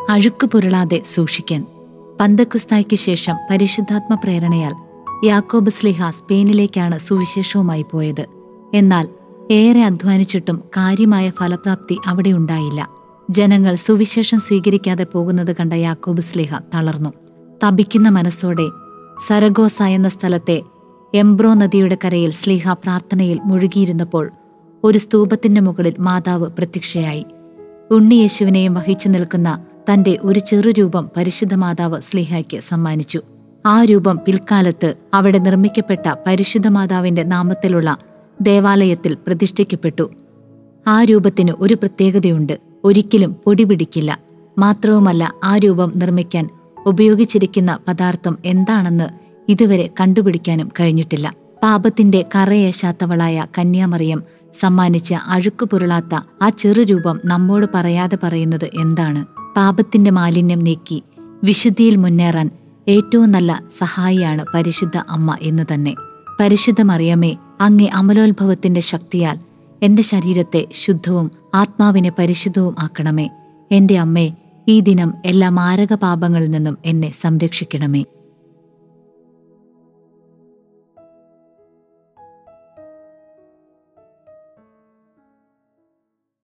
അഴുക്കു പുരളാതെ സൂക്ഷിക്കാൻ പന്തക്കുസ്തായ്ക്ക് ശേഷം പരിശുദ്ധാത്മ പ്രേരണയാൽ യാക്കോബ് സ്ലിഹ സ്പെയിനിലേക്കാണ് സുവിശേഷവുമായി പോയത് എന്നാൽ ഏറെ അധ്വാനിച്ചിട്ടും കാര്യമായ ഫലപ്രാപ്തി അവിടെ ഉണ്ടായില്ല ജനങ്ങൾ സുവിശേഷം സ്വീകരിക്കാതെ പോകുന്നത് കണ്ട യാക്കോബ് സ്ലിഹ തളർന്നു തപിക്കുന്ന മനസ്സോടെ സരഗോസ എന്ന സ്ഥലത്തെ എംബ്രോ നദിയുടെ കരയിൽ സ്ലിഹ പ്രാർത്ഥനയിൽ മുഴുകിയിരുന്നപ്പോൾ ഒരു സ്തൂപത്തിന്റെ മുകളിൽ മാതാവ് പ്രത്യക്ഷയായി ഉണ്ണിയേശുവിനെയും വഹിച്ചു നിൽക്കുന്ന തന്റെ ഒരു ചെറുരൂപം പരിശുദ്ധ മാതാവ് സ്ലിഹയ്ക്ക് സമ്മാനിച്ചു ആ രൂപം പിൽക്കാലത്ത് അവിടെ നിർമ്മിക്കപ്പെട്ട പരിശുദ്ധ മാതാവിന്റെ നാമത്തിലുള്ള ദേവാലയത്തിൽ പ്രതിഷ്ഠിക്കപ്പെട്ടു ആ രൂപത്തിന് ഒരു പ്രത്യേകതയുണ്ട് ഒരിക്കലും പൊടി പിടിക്കില്ല മാത്രവുമല്ല ആ രൂപം നിർമ്മിക്കാൻ ഉപയോഗിച്ചിരിക്കുന്ന പദാർത്ഥം എന്താണെന്ന് ഇതുവരെ കണ്ടുപിടിക്കാനും കഴിഞ്ഞിട്ടില്ല പാപത്തിന്റെ കറയേശാത്തവളായ കന്യാമറിയം സമ്മാനിച്ച അഴുക്കു പുരളാത്ത ആ ചെറുരൂപം നമ്മോട് പറയാതെ പറയുന്നത് എന്താണ് പാപത്തിന്റെ മാലിന്യം നീക്കി വിശുദ്ധിയിൽ മുന്നേറാൻ ഏറ്റവും നല്ല സഹായിയാണ് പരിശുദ്ധ അമ്മ എന്നു തന്നെ പരിശുദ്ധ മറിയമേ അങ്ങേ അമലോത്ഭവത്തിന്റെ ശക്തിയാൽ എന്റെ ശരീരത്തെ ശുദ്ധവും ആത്മാവിനെ പരിശുദ്ധവും ആക്കണമേ എന്റെ അമ്മേ ഈ ദിനം എല്ലാ മാരക പാപങ്ങളിൽ നിന്നും എന്നെ സംരക്ഷിക്കണമേ